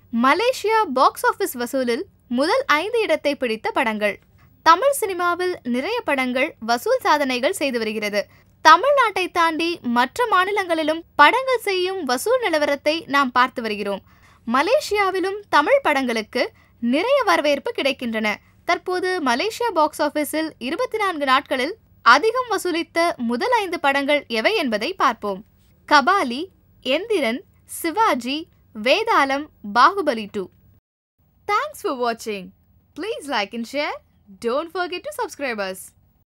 Malaysia box office வசூலில் முதல் ஐந்து இடத்தை பிடித்த படங்கள் தமிழ் சினிமாவில் நிறைய படங்கள் வசூல் சாதனைகள் செய்து வருகிறது தமிழ்நாட்டை தாண்டி மற்ற மாநிலங்களிலும் படங்கள் செய்யும் வசூல் நிலவரத்தை நாம் பார்த்து வருகிறோம் மலேசியாவிலும் தமிழ் படங்களுக்கு நிறைய வரவேற்பு கிடைக்கின்றன தற்போது மலேசியா பாக்ஸ் ஆபீஸில் இருபத்தி நான்கு நாட்களில் அதிகம் வசூலித்த முதல் ஐந்து படங்கள் எவை என்பதை பார்ப்போம் Kabali Enthiran Sivaji Vedalam Baahubali two thanks for வாட்சிங் please like and share don't forget to subscribers